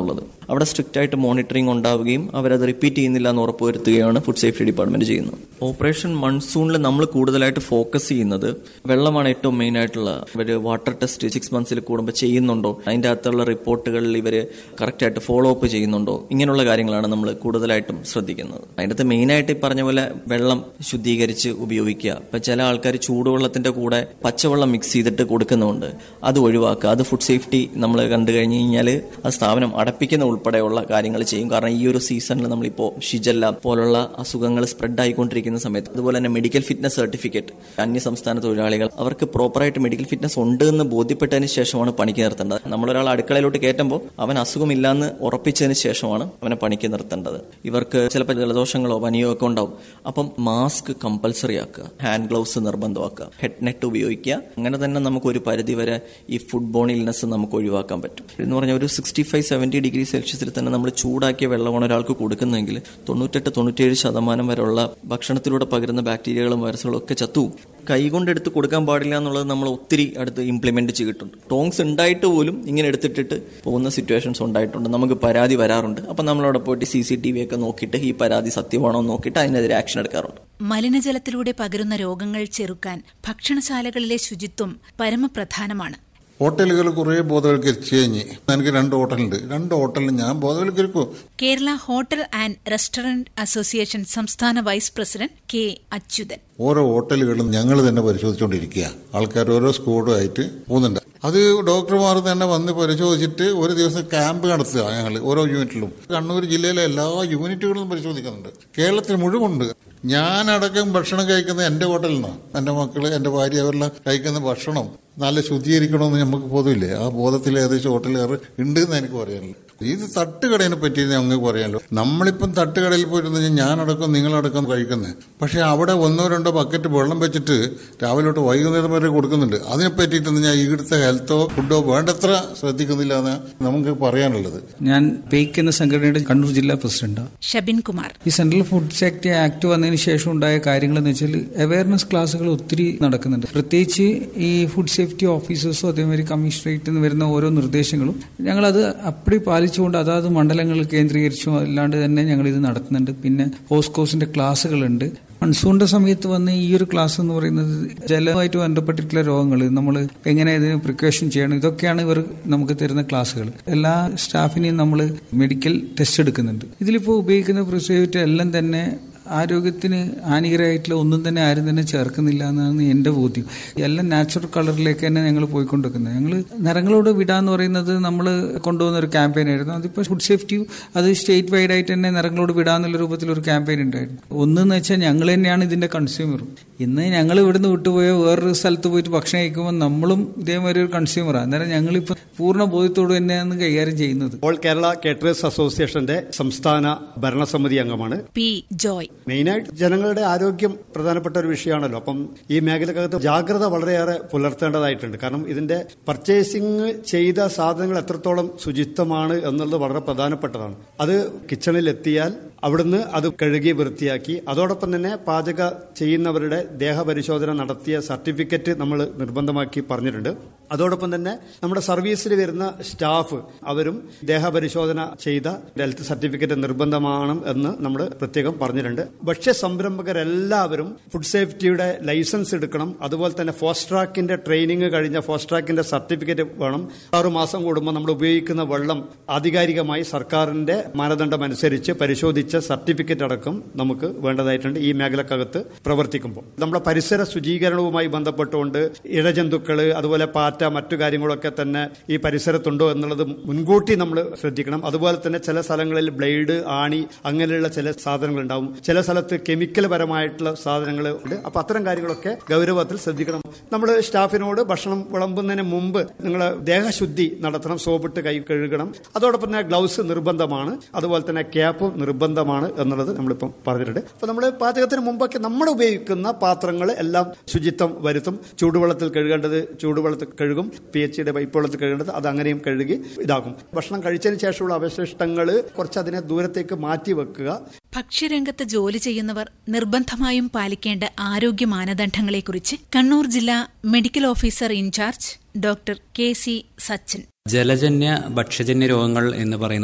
എന്നുള്ളത് അവിടെ സ്ട്രിക്റ്റ് ആയിട്ട് മോണിറ്ററിംഗ് ഉണ്ടാവുകയും അവരത് റിപ്പീറ്റ് ചെയ്യുന്നില്ല എന്ന് ഉറപ്പുവരുത്തുകയാണ് ഫുഡ് സേഫ്റ്റി ഡിപ്പാർട്ട്മെന്റ് ചെയ്യുന്നത് ഓപ്പറേഷൻ മൺസൂണിൽ നമ്മൾ കൂടുതലായിട്ട് ഫോക്കസ് ചെയ്യുന്നത് വെള്ളമാണ് ഏറ്റവും മെയിൻ ആയിട്ടുള്ള ഇവർ വാട്ടർ ടെസ്റ്റ് സിക്സ് മന്ത്സിൽ കൂടുമ്പോൾ ചെയ്യുന്നുണ്ടോ അതിൻ്റെ അകത്തുള്ള റിപ്പോർട്ടുകളിൽ ഇവർ കറക്റ്റായിട്ട് ഫോളോ അപ്പ് ചെയ്യുന്നുണ്ടോ ഇങ്ങനെയുള്ള കാര്യങ്ങളാണ് നമ്മൾ കൂടുതലായിട്ടും ശ്രദ്ധിക്കുന്നത് അതിൻ്റെ അകത്ത് മെയിനായിട്ട് ഈ പറഞ്ഞ പോലെ വെള്ളം ശുദ്ധീകരിച്ച് ഉപയോഗിക്കുക ഇപ്പം ചില ആൾക്കാർ ചൂടുവെള്ളത്തിന്റെ കൂടെ പച്ചവെള്ളം മിക്സ് ചെയ്തിട്ട് കൊടുക്കുന്നുണ്ട് അത് ഒഴിവാക്കുക അത് ഫുഡ് സേഫ്റ്റി നമ്മൾ കണ്ടു കഴിഞ്ഞ് കഴിഞ്ഞാൽ ആ സ്ഥാപനം അടപ്പിക്കുന്ന ഉൾപ്പെടെയുള്ള കാര്യങ്ങൾ ചെയ്യും കാരണം ഈ ഒരു സീസണിൽ നമ്മളിപ്പോൾ ഷിജല്ല പോലുള്ള അസുഖങ്ങൾ സ്പ്രെഡ് ആയിക്കൊണ്ടിരിക്കുന്ന സമയത്ത് അതുപോലെ തന്നെ മെഡിക്കൽ ഫിറ്റ്നസ് സർട്ടിഫിക്കറ്റ് അന്യ സംസ്ഥാന തൊഴിലാളികൾ അവർക്ക് പ്രോപ്പറായിട്ട് മെഡിക്കൽ ഫിറ്റ്നസ് ഉണ്ട് എന്ന് ബോധ്യപ്പെട്ടതിന് ശേഷമാണ് പണിക്ക് നിർത്തേണ്ടത് നമ്മളൊരാൾ അടുക്കളയിലോട്ട് കയറ്റുമ്പോൾ അവൻ അസുഖമില്ലാന്ന് ഉറപ്പിച്ചതിന് ശേഷമാണ് അവനെ പണിക്ക് നിർത്തേണ്ടത് ഇവർക്ക് ചിലപ്പോൾ ജലദോഷങ്ങളോ പനിയോ ഒക്കെ ഉണ്ടാവും അപ്പം മാസ്ക് കമ്പൽസറി ആക്കുക ഹാൻഡ് ഗ്ലൗസ് നിർബന്ധമാക്കുക ഹെഡ് നെറ്റ് ഉപയോഗിക്കുക അങ്ങനെ തന്നെ നമുക്ക് ഒരു പരിധി വരെ ഈ ഫുഡ് ബോൺ ഇൽനെസ് നമുക്ക് ഒഴിവാക്കാൻ പറ്റും എന്ന് പറഞ്ഞാൽ ഒരു സിക്സ്റ്റി ഫൈവ് സെവൻറ്റി ഡിഗ്രി സെൽഷ്യസിൽ തന്നെ നമ്മൾ ചൂടാക്കിയ വെള്ളമാണ് ഒരാൾക്ക് കൊടുക്കുന്നതെങ്കിൽ തൊണ്ണൂറ്റെട്ട് തൊണ്ണൂറ്റേഴ് ശതമാനം വരെയുള്ള ഭക്ഷണത്തിലൂടെ പകരുന്ന ബാക്ടീരിയകളും വൈറസുകളും ഒക്കെ ചത്തു കൈകൊണ്ടെടുത്ത് കൊടുക്കാൻ പാടില്ല എന്നുള്ളത് നമ്മൾ ഒത്തിരി അടുത്ത് ഇംപ്ലിമെന്റ് ചെയ്തിട്ടുണ്ട് ടോങ്സ് ഉണ്ടായിട്ട് പോലും ഇങ്ങനെ എടുത്തിട്ടിട്ട് പോകുന്ന സിറ്റുവേഷൻസ് ഉണ്ടായിട്ടുണ്ട് നമുക്ക് പരാതി വരാറുണ്ട് അപ്പം നമ്മളവിടെ പോയിട്ട് സി സി ടി വി ഒക്കെ നോക്കിയിട്ട് ഈ പരാതി സത്യമാണോ എന്ന് നോക്കിയിട്ട് അതിനെതിരെ ആക്ഷൻ എടുക്കാറുണ്ട് മലിനജലത്തിലൂടെ പകരുന്ന രോഗങ്ങൾ ചെറുക്കാൻ ഭക്ഷണശാലകളിലെ ശുചിത്വം പരമപ്രധാനമാണ് ഹോട്ടലുകൾ കുറേ ബോധവൽക്കരിച്ച് കഴിഞ്ഞ് എനിക്ക് രണ്ട് ഹോട്ടലുണ്ട് രണ്ട് ഹോട്ടലിൽ ഞാൻ ബോധവൽക്കരിക്കും Kerala hotel and restaurant association സംസ്ഥാന വൈസ് പ്രസിഡന്റ് കെ അച്യുതൻ ഓരോ ഹോട്ടലുകളും ഞങ്ങൾ തന്നെ പരിശോധിച്ചുകൊണ്ടിരിക്കുക ആൾക്കാർ ഓരോ സ്ക്വാഡുമായിട്ട് പോകുന്നുണ്ട് അത് ഡോക്ടർമാർ തന്നെ വന്ന് പരിശോധിച്ചിട്ട് ഒരു ദിവസം ക്യാമ്പ് നടത്തുക ഞങ്ങൾ ഓരോ യൂണിറ്റിലും കണ്ണൂർ ജില്ലയിലെ എല്ലാ യൂണിറ്റുകളും പരിശോധിക്കുന്നുണ്ട് കേരളത്തിൽ മുഴുവനുണ്ട് ഞാനടക്കം ഭക്ഷണം കഴിക്കുന്നത് എൻ്റെ ഹോട്ടലിൽ നിന്നാണ് എൻ്റെ മക്കള് എൻ്റെ ഭാര്യ അവരെല്ലാം കഴിക്കുന്ന ഭക്ഷണം നല്ല ശുദ്ധീകരിക്കണമെന്ന് നമുക്ക് ബോധമില്ലേ ആ ബോധത്തിൽ ഏകദേശം ഹോട്ടലുകാർ ഉണ്ട് എന്ന് എനിക്ക് പറയാനുള്ളൂ ഇത് തട്ടുകടയെ പറ്റി ഞങ്ങൾക്ക് പറയാമല്ലോ നമ്മളിപ്പം തട്ടുകടയിൽ പോയിരുന്ന ഞാനടക്കം നിങ്ങളടക്കം കഴിക്കുന്നത് പക്ഷെ അവിടെ ഒന്നോ രണ്ടോ ബക്കറ്റ് വെള്ളം വെച്ചിട്ട് രാവിലെ തൊട്ട് വൈകുന്നേരം വരെ കൊടുക്കുന്നുണ്ട് അതിനെ പറ്റിയിട്ടൊന്നും ഞാൻ ഇവിടുത്തെ ഹെൽത്തോ ഫുഡോ വേണ്ടത്ര ശ്രദ്ധിക്കുന്നില്ല എന്ന് നമുക്ക് പറയാനുള്ളത് ഞാൻ പേക്ക് എന്ന സംഘടനയുടെ കണ്ണൂർ ജില്ലാ പ്രസിഡന്റാണ് ഷബിൻ കുമാർ ഈ സെൻട്രൽ ഫുഡ് സേഫ്റ്റി ആക്ട് വന്നതിന് ശേഷം ഉണ്ടായ കാര്യങ്ങൾ എന്ന് വെച്ചാൽ അവയർനെസ് ക്ലാസ്സുകൾ ഒത്തിരി നടക്കുന്നുണ്ട് പ്രത്യേകിച്ച് ഈ ഫുഡ് സേഫ്റ്റി ഓഫീസേഴ്സും അതേമാതിരി കമ്മീഷണറേറ്റിൽ നിന്ന് വരുന്ന ഓരോ നിർദ്ദേശങ്ങളും ഞങ്ങളത് അപ്പടി പാലിച്ചുകൊണ്ട് അതാത് മണ്ഡലങ്ങൾ കേന്ദ്രീകരിച്ചും അല്ലാണ്ട് തന്നെ ഞങ്ങൾ ഇത് നടത്തുന്നുണ്ട് പിന്നെ പോസ്കോസിന്റെ ക്ലാസ്സുകളുണ്ട് മൺസൂണിന്റെ സമയത്ത് വന്ന ഈ ഒരു ക്ലാസ് എന്ന് പറയുന്നത് ജലവുമായിട്ട് ബന്ധപ്പെട്ടിട്ടുള്ള രോഗങ്ങൾ നമ്മൾ എങ്ങനെ ഇതിന് പ്രിക്കോഷൻ ചെയ്യണം ഇതൊക്കെയാണ് ഇവർ നമുക്ക് തരുന്ന ക്ലാസ്സുകൾ എല്ലാ സ്റ്റാഫിനെയും നമ്മൾ മെഡിക്കൽ ടെസ്റ്റ് എടുക്കുന്നുണ്ട് ഇതിലിപ്പോൾ ഉപയോഗിക്കുന്ന പ്രിസർവേറ്റീവ് എല്ലാം തന്നെ ആരോഗ്യത്തിന് ഹാനികരമായിട്ടുള്ള ഒന്നും തന്നെ ആരും തന്നെ ചേർക്കുന്നില്ല എന്നാണ് എൻ്റെ ബോധ്യം എല്ലാം നാച്ചുറൽ കളറിലേക്ക് തന്നെ ഞങ്ങൾ പോയിക്കൊണ്ടിരിക്കുന്നത് ഞങ്ങൾ നിറങ്ങളോട് വിടാന്ന് പറയുന്നത് നമ്മൾ കൊണ്ടുപോകുന്ന ഒരു ക്യാമ്പയിൻ ആയിരുന്നു അതിപ്പോൾ ഫുഡ് സേഫ്റ്റി അത് സ്റ്റേറ്റ് വൈഡ് ആയിട്ട് തന്നെ നിറങ്ങളോട് വിടാന്നുള്ള രൂപത്തിൽ ഒരു ക്യാമ്പയിൻ ഉണ്ടായിരുന്നു ഒന്നെന്ന് വെച്ചാൽ ഞങ്ങൾ തന്നെയാണ് ഇതിന്റെ കൺസ്യൂമറും ഇന്ന് ഞങ്ങൾ ഇവിടുന്ന് വിട്ടുപോയ വേറൊരു സ്ഥലത്ത് പോയിട്ട് ഭക്ഷണം കഴിക്കുമ്പോൾ നമ്മളും ഇതേമാതിരി ഒരു കൺസ്യൂമറാണ് അന്നേരം ഞങ്ങളിപ്പോൾ പൂർണ്ണ ബോധ്യത്തോട് തന്നെയാണ് കൈകാര്യം ചെയ്യുന്നത് ഓൾ കേരള കേറ്ററേഴ്സ് അസോസിയേഷന്റെ സംസ്ഥാന ഭരണസമിതി അംഗമാണ് പി ജോയ് മെയിനായിട്ട് ജനങ്ങളുടെ ആരോഗ്യം പ്രധാനപ്പെട്ട ഒരു വിഷയമാണല്ലോ അപ്പം ഈ മേഖലക്കകത്ത് ജാഗ്രത വളരെയേറെ പുലർത്തേണ്ടതായിട്ടുണ്ട് കാരണം ഇതിന്റെ പർച്ചേസിംഗ് ചെയ്ത സാധനങ്ങൾ എത്രത്തോളം ശുചിത്വമാണ് എന്നുള്ളത് വളരെ പ്രധാനപ്പെട്ടതാണ് അത് കിച്ചണിൽ എത്തിയാൽ അവിടുന്ന് അത് കഴുകി വൃത്തിയാക്കി അതോടൊപ്പം തന്നെ പാചക ചെയ്യുന്നവരുടെ ദേഹപരിശോധന നടത്തിയ സർട്ടിഫിക്കറ്റ് നമ്മൾ നിർബന്ധമാക്കി പറഞ്ഞിട്ടുണ്ട് അതോടൊപ്പം തന്നെ നമ്മുടെ സർവീസിൽ വരുന്ന സ്റ്റാഫ് അവരും ദേഹപരിശോധന ചെയ്ത ഹെൽത്ത് സർട്ടിഫിക്കറ്റ് നിർബന്ധമാണ് എന്ന് നമ്മൾ പ്രത്യേകം പറഞ്ഞിട്ടുണ്ട് ഭക്ഷ്യ സംരംഭകരെല്ലാവരും ഫുഡ് സേഫ്റ്റിയുടെ ലൈസൻസ് എടുക്കണം അതുപോലെ തന്നെ ഫോസ്റ്റ് ട്രാക്കിന്റെ ട്രെയിനിങ് കഴിഞ്ഞ ഫോസ്റ്റ് ട്രാക്കിന്റെ സർട്ടിഫിക്കറ്റ് വേണം ആറു മാസം കൂടുമ്പോൾ നമ്മൾ ഉപയോഗിക്കുന്ന വെള്ളം ആധികാരികമായി സർക്കാരിന്റെ മാനദണ്ഡം അനുസരിച്ച് പരിശോധിച്ച സർട്ടിഫിക്കറ്റ് അടക്കം നമുക്ക് വേണ്ടതായിട്ടുണ്ട് ഈ മേഖലക്കകത്ത് പ്രവർത്തിക്കുമ്പോൾ നമ്മുടെ പരിസര ശുചീകരണവുമായി ബന്ധപ്പെട്ടുകൊണ്ട് ഇഴജന്തുക്കൾ അതുപോലെ പാറ്റ മറ്റു കാര്യങ്ങളൊക്കെ തന്നെ ഈ പരിസരത്തുണ്ടോ എന്നുള്ളത് മുൻകൂട്ടി നമ്മൾ ശ്രദ്ധിക്കണം അതുപോലെ തന്നെ ചില സ്ഥലങ്ങളിൽ ബ്ലേഡ് ആണി അങ്ങനെയുള്ള ചില സാധനങ്ങൾ ഉണ്ടാവും ചില സ്ഥലത്ത് കെമിക്കൽ പരമായിട്ടുള്ള സാധനങ്ങൾ ഉണ്ട് അപ്പൊ അത്തരം കാര്യങ്ങളൊക്കെ ഗൗരവത്തിൽ ശ്രദ്ധിക്കണം നമ്മൾ സ്റ്റാഫിനോട് ഭക്ഷണം വിളമ്പുന്നതിന് മുമ്പ് നിങ്ങൾ ദേഹശുദ്ധി നടത്തണം സോപ്പിട്ട് കൈ കഴുകണം അതോടൊപ്പം തന്നെ ഗ്ലൗസ് നിർബന്ധമാണ് അതുപോലെ തന്നെ ക്യാപ്പ് നിർബന്ധമാണ് എന്നുള്ളത് നമ്മളിപ്പം പറഞ്ഞിട്ടുണ്ട് അപ്പൊ നമ്മൾ പാചകത്തിന് മുമ്പൊക്കെ നമ്മൾ ഉപയോഗിക്കുന്ന പാത്രങ്ങൾ എല്ലാം ശുചിത്വം വരുത്തും ചൂടുവെള്ളത്തിൽ കഴുകേണ്ടത് ചൂടുവെള്ളത്തിൽ കഴുകും പി എച്ച് ഡിയുടെ പൈപ്പ് വെള്ളത്തിൽ കഴുകേണ്ടത് അത് അങ്ങനെയും കഴുകി ഇതാക്കും ഭക്ഷണം കഴിച്ചതിന് ശേഷമുള്ള അവശിഷ്ടങ്ങൾ കുറച്ച് അതിനെ ദൂരത്തേക്ക് മാറ്റി വെക്കുക ഭക്ഷ്യരംഗത്ത് ജോലി ചെയ്യുന്നവർ നിർബന്ധമായും പാലിക്കേണ്ട ആരോഗ്യ മാനദണ്ഡങ്ങളെക്കുറിച്ച് കണ്ണൂർ ജില്ലാ medical officer in charge doctor K C Sachin ജലജന്യ ഭക്ഷ്യജന്യ രോഗങ്ങൾ എന്ന് പറയുന്നത്